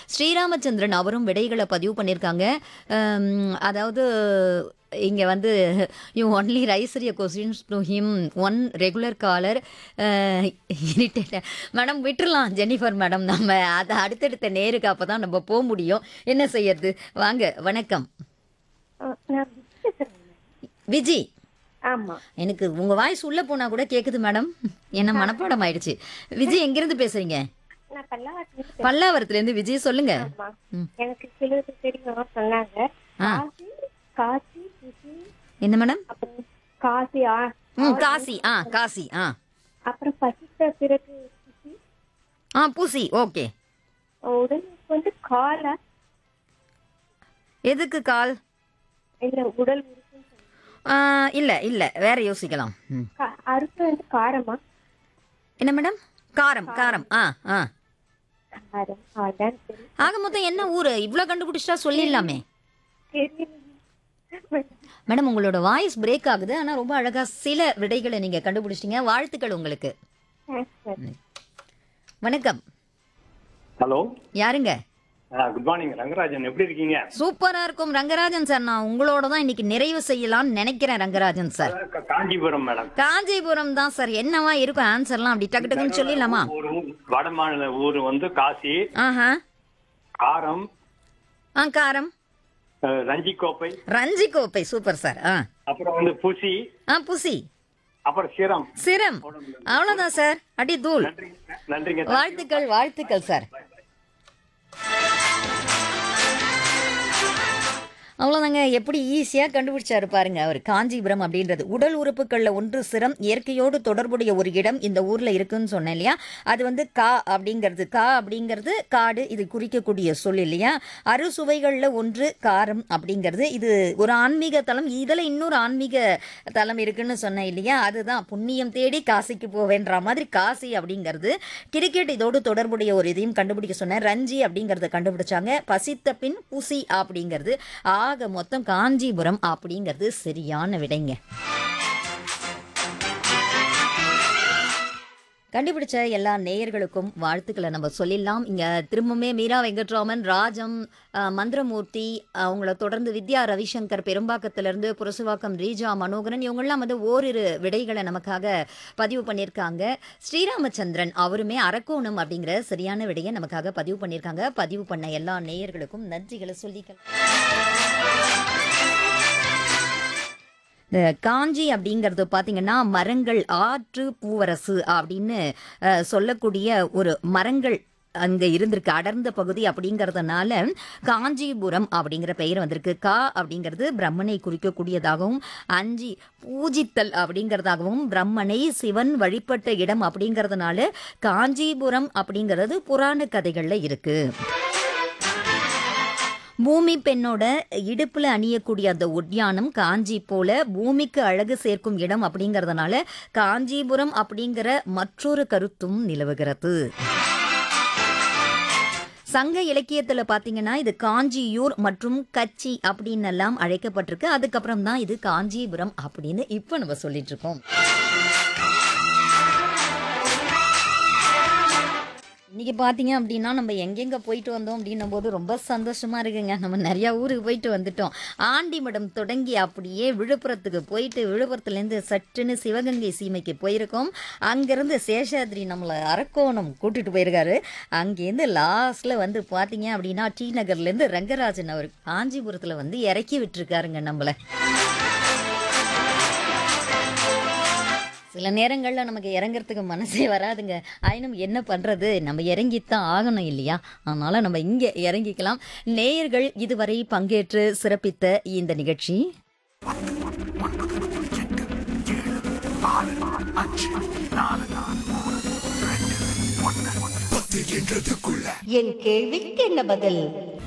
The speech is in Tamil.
ஸ்ரீராமச்சந்திரன் அவரும் விடைகளை பதிவு பண்ணியிருக்காங்க அம், அதாவது இங்கே வந்து you only raise a questions to him one regular caller irritate madam விட்டுறலாம் ஜெனிஃபர் மேடம் நம்ம அதை அடுத்தடுத்த நேருக்கு அப்போ தான் நம்ம போக முடியும் என்ன செய்யறது வாங்க வணக்கம் ஆ, நான் விஜி பேசுறேங்க. விஜி ஆமா எனக்கு உங்கள் வாய்ஸ் உள்ளே போனால் கூட கேட்குது மேடம் என்ன மனப்பாடம் ஆயிடுச்சு விஜய் எங்கேருந்து பேசுறீங்க நான் பல்லாவரத்துல பல்லாவரத்துலேருந்து விஜய் சொல்லுங்க ஆமா ம். எனக்கு சிலது தெரியும் சொன்னாங்க ஆ. காசி காசி குசி என்ன மேடம் அப்புறம் காசி ஆ ம் காசி ஆ காசி ஆ அப்புறம் பசித்த பிறகு குசி ஆ பூசி ஓகே உடலுக்கு வந்து காலா எதுக்கு கால் இல்ல உடல் உறுப்புன்னு சொல்லுங்க ஆ, இல்ல இல்ல வேற யோசிக்கலாம் ம். கா- அறுப்பு வந்து காரமா என்ன மேடம் காரம் காரம் ஆ ஆ காரம் அதான் சரி ஆக மொத்தம் என்ன ஊரு இவ்வளோ கண்டுபிடிச்சிட்டா சொல்லிடலாமே தெரியல மேடம் உங்களோட வாய்ஸ் பிரேக் ஆகுது ஆனால் ரொம்ப அழகா சில விடைகளை நீங்க கண்டுபிடிச்சிட்டீங்க வாழ்த்துக்கள் உங்களுக்கு தேங்க்ஸ் சார் வணக்கம் ஹலோ யாருங்க குட் மார்னிங் ரங்கராஜன் எப்படி இருக்கீங்க சூப்பரா இருக்கும் ரங்கராஜன் சார் நான் உங்களோட தான் இன்னைக்கு நிறைவு செய்யலாம்னு நினைக்கிறேன் ரங்கராஜன் சார் க- காஞ்சிபுரம் மேடம் காஞ்சிபுரம் தான் சார் என்னவா இருக்கும் ஆன்சர்லாம் அப்படி டக்கு டக்குன்னு சொல்லிடலாமா ஒரு ஊ- வட மாநில ஊர் வந்து காசி ஆஹா காரம் ஆ காரம் அஹ், ரஞ்சிக்கோப்பை ரஞ்சி கோப்பை சூப்பர் சார் ஆ அப்புறம் வந்து புசி ஆ புசி அப்புறம் சிரம் சிரம் அவ்வளோதான் சார் அடி தூள் நன்றி நன்றிங்க வாழ்த்துக்கள் வாழ்த்துக்கள் சார் அவ்வளோதாங்க எப்படி ஈஸியாக கண்டுபிடிச்சாரு பாருங்க அவர் காஞ்சிபுரம் அப்படின்றது உடல் உறுப்புகளில் ஒன்று சிரம் இயற்கையோடு தொடர்புடைய ஒரு இடம் இந்த ஊரில் இருக்குன்னு சொன்னேன் இல்லையா அது வந்து கா அப்படிங்கிறது கா அப்படிங்கிறது காடு இது குறிக்கக்கூடிய சொல் இல்லையா அறுசுவைகளில் ஒன்று காரம் அப்படிங்கிறது இது ஒரு ஆன்மீக தலம் இதில் இன்னொரு ஆன்மீக தலம் இருக்குன்னு சொன்னேன் இல்லையா அதுதான் புண்ணியம் தேடி காசிக்கு போவேன்ற மாதிரி காசி அப்படிங்கிறது கிரிக்கெட் இதோடு தொடர்புடைய ஒரு இதையும் கண்டுபிடிக்க சொன்னேன் ரஞ்சி அப்படிங்கிறத கண்டுபிடிச்சாங்க பசித்த பின் புசி அப்படிங்கிறது ஆக மொத்தம் காஞ்சிபுரம் அப்படிங்கிறது சரியான விடைங்க கண்டுபிடிச்ச எல்லா நேயர்களுக்கும் வாழ்த்துக்களை நம்ம சொல்லிடலாம் இங்கே திரும்பவுமே மீரா வெங்கட்ராமன் ராஜம் அஹ், மந்திரமூர்த்தி அவங்கள தொடர்ந்து வித்யா ரவிசங்கர் பெரும்பாக்கத்திலிருந்து புரசுவாக்கம் ரீஜா மனோகரன் இவங்கெல்லாம் வந்து ஓரிரு விடைகளை நமக்காக பதிவு பண்ணியிருக்காங்க ஸ்ரீராமச்சந்திரன் அவருமே அரக்கோணம் அப்படிங்கிற சரியான விடையை நமக்காக பதிவு பண்ணியிருக்காங்க பதிவு பண்ண எல்லா நேயர்களுக்கும் நன்றிகளை சொல்லிக்கலாம் இந்த காஞ்சி அப்படிங்கிறது பார்த்தீங்கன்னா மரங்கள் ஆற்று பூவரசு அப்படின்னு அஹ், சொல்லக்கூடிய ஒரு மரங்கள் அங்கே இருந்திருக்கு அடர்ந்த பகுதி அப்படிங்கிறதுனால காஞ்சிபுரம் அப்படிங்கிற பெயர் வந்திருக்கு கா அப்படிங்கிறது பிரம்மனை குறிக்கக்கூடியதாகவும் அஞ்சி பூஜித்தல் அப்படிங்கிறதாகவும் பிரம்மனை சிவன் வழிபட்ட இடம் அப்படிங்கிறதுனால காஞ்சிபுரம் அப்படிங்கிறது புராண கதைகளில் இருக்கு பூமி பெண்ணோட இடுப்புல அணியக்கூடிய அந்த ஒட்டியானம் காஞ்சி போல பூமிக்கு அழகு சேர்க்கும் இடம் அப்படிங்கறதுனால காஞ்சிபுரம் அப்படிங்கிற மற்றொரு கருத்தும் நிலவுகிறது சங்க இலக்கியத்துல பாத்தீங்கன்னா இது காஞ்சியூர் மற்றும் கச்சி அப்படின்னு எல்லாம் அழைக்கப்பட்டிருக்கு அதுக்கப்புறம் தான் இது காஞ்சிபுரம் அப்படின்னு இப்போ நம்ம சொல்லிட்டு இருக்கோம் இன்னைக்கு பார்த்தீங்க அப்படின்னா நம்ம எங்கெங்க போயிட்டு வந்தோம் அப்படின்னும் போது ரொம்ப சந்தோஷமா இருக்குங்க நம்ம நிறைய ஊருக்கு போயிட்டு வந்துட்டோம் ஆண்டிமடம் தொடங்கி அப்படியே விழுப்புரத்துக்கு போயிட்டு விழுப்புரத்துலேருந்து சட்டுன்னு சிவகங்கை சீமைக்கு போயிருக்கோம் அங்கேருந்து சேஷாத்ரி நம்மளை அரக்கோணம் கூட்டிட்டு போயிருக்காரு அங்கேருந்து லாஸ்ட்ல வந்து பார்த்தீங்க அப்படின்னா டி நகர்லேருந்து ரங்கராஜன் அவர் காஞ்சிபுரத்தில் வந்து இறக்கி விட்டுருக்காருங்க நம்மளை சில நேரங்களில் நமக்கு இறங்குறதுக்கு மனசே வராதுங்க ஆயினும் என்ன பண்ணுறது நம்ம இறங்கித்தான் ஆகணும் இல்லையா அதனால் நம்ம இங்கே இறங்கிக்கலாம் நேயர்கள் இதுவரை பங்கேற்று சிறப்பித்த இந்த நிகழ்ச்சி என் கேள்விக்கு என்ன பதில்